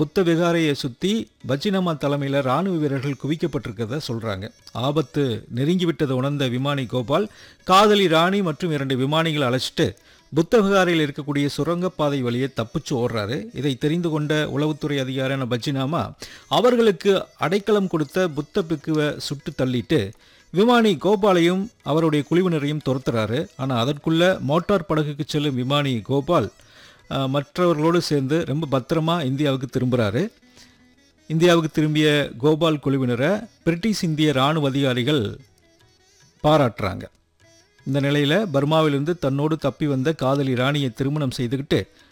புத்த விகாரையை சுற்றி பச்சினம்மா தலைமையில் ராணுவ வீரர்கள் குவிக்கப்பட்டிருக்கிறத சொல்கிறாங்க ஆபத்து நெருங்கிவிட்டதை உணர்ந்த விமானி கோபால் காதலி ராணி மற்றும் இரண்டு விமானிகளை அழைச்சிட்டு புத்த விகாரையில் இருக்கக்கூடிய சுரங்கப்பாதை வழியே தப்பிச்சு ஓடுறாரு இதை தெரிந்து கொண்ட உளவுத்துறை அதிகாரியான பச்சினாமா அவர்களுக்கு அடைக்கலம் கொடுத்த புத்த பிக்குவை சுட்டு தள்ளிட்டு விமானி கோபாலையும் அவருடைய குழுவினரையும் துரத்துறாரு ஆனால் அதற்குள்ள மோட்டார் படகுக்கு செல்லும் விமானி கோபால் அஹ், மற்றவர்களோடு சேர்ந்து ரொம்ப பத்திரமா இந்தியாவுக்கு திரும்புகிறாரு இந்தியாவுக்கு திரும்பிய கோபால் குழுவினரை பிரிட்டிஷ் இந்திய இராணுவ அதிகாரிகள் பாராட்டுறாங்க இந்த நிலையில் பர்மாவிலிருந்து தன்னோடு தப்பி வந்த காதலி ராணியை திருமணம் செய்துக்கிட்டு